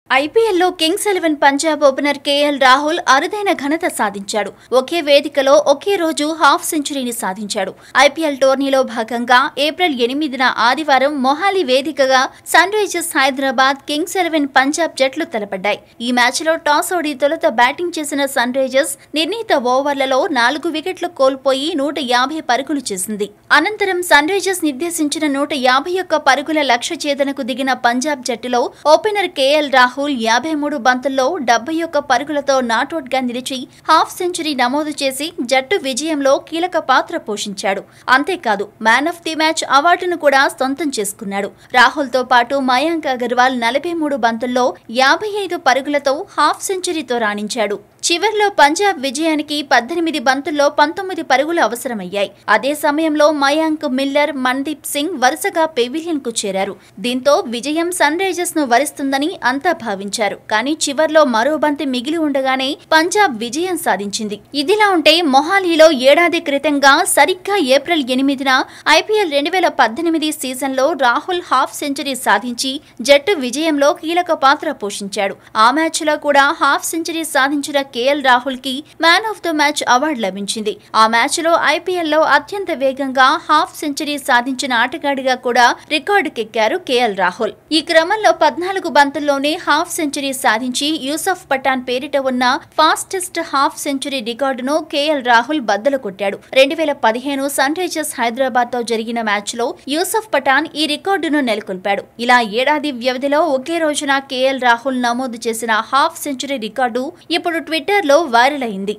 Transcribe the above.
ఐపీఎల్లో Kings Eleven Punjab opener KL Rahul అరుదైన ఘనత సాధించాడు ఒకే వేదికలో ఒకే రోజు హాఫ్ సెంచరీని సాధించాడు ఐపీఎల్ టోర్నీలో భాగంగా ఏప్రిల్ ఎనిమిదిన ఆదివారం మొహాలీ వేదికగా Sunrisers Hyderabad Kings Eleven Punjab జట్లు తలపడ్డాయి ఈ మ్యాచ్లో టాస్ ఓడి తొలుత బ్యాటింగ్ చేసిన సన్ రైజర్స్ నిర్ణీత ఓవర్లలో నాలుగు వికెట్లు కోల్పోయి నూట యాభై పరుగులు చేసింది అనంతరం సన్ రైజర్స్ నిర్దేశించిన నూట యాభై ఒక్క పరుగుల లక్ష్య ఛేదనకు దిగిన పంజాబ్ జట్టులో ఓపెనర్ కేఎల్ రాహుల్ యాభై మూడు బంతుల్లో డెబ్బై ఒక్క పరుగులతో నాట్అవుట్ గా నిలిచి హాఫ్ సెంచరీ నమోదు చేసి జట్టు విజయంలో కీలక పాత్ర పోషించాడు అంతేకాదు మ్యాన్ ఆఫ్ ది మ్యాచ్ అవార్డును కూడా సొంతం చేసుకున్నాడు రాహుల్ తో పాటు మయాంక్ అగర్వాల్ నలభై మూడు బంతుల్లో యాభై ఐదు పరుగులతో హాఫ్ సెంచరీతో రాణించాడు చివర్లో పంజాబ్ విజయానికి పద్దెనిమిది బంతుల్లో పంతొమ్మిది పరుగులు అవసరమయ్యాయి అదే సమయంలో మయాంక్ మిల్లర్ మన్దీప్ సింగ్ వరుసగా పెవిలియన్ కు చేరారు దీంతో విజయం సన్ రైజర్స్ ను వరిస్తుందని అంతా భావించారు కానీ చివర్లో మరో బంతి మిగిలి ఉండగానే పంజాబ్ విజయం సాధించింది ఇదిలా ఉంటే మొహాలీలో ఏడాది క్రితంగా సరిగ్గా ఏప్రిల్ ఎనిమిదిన ఐపీఎల్ రెండు వేల పద్దెనిమిది సీజన్లో రాహుల్ హాఫ్ సెంచరీ సాధించి జట్టు విజయంలో కీలక పాత్ర పోషించాడు ఆ మ్యాచ్లో కూడా హాఫ్ సెంచరీ సాధించిన కేఎల్ రాహుల్ కి man of the match award లభించింది ఆ మ్యాచ్ లో ఐపీఎల్ లో అత్యంత వేగంగా హాఫ్ సెంచరీ సాధించిన ఆటగాడిగా కూడా రికార్డుకెక్కారు కేఎల్ రాహుల్ ఈ క్రమంలో పద్నాలుగు బంతుల్లోనే హాఫ్ సెంచరీ సాధించి యూసఫ్ పఠాన్ పేరిట ఉన్న ఫాస్టెస్ట్ హాఫ్ సెంచరీ రికార్డును కేఎల్ రాహుల్ బద్దలు కొట్టాడు రెండు వేల పదిహేను సన్ రైజర్స్ హైదరాబాద్ తో జరిగిన మ్యాచ్ లో యూసఫ్ పఠాన్ ఈ రికార్డును నెలకొల్పాడు ఇలా ఏడాది వ్యవధిలో ఒకే రోజున కేఎల్ రాహుల్ నమోదు చేసిన హాఫ్ సెంచరీ రికార్డు ఇప్పుడు ట్విట్టర్ లో వైరల్ అయింది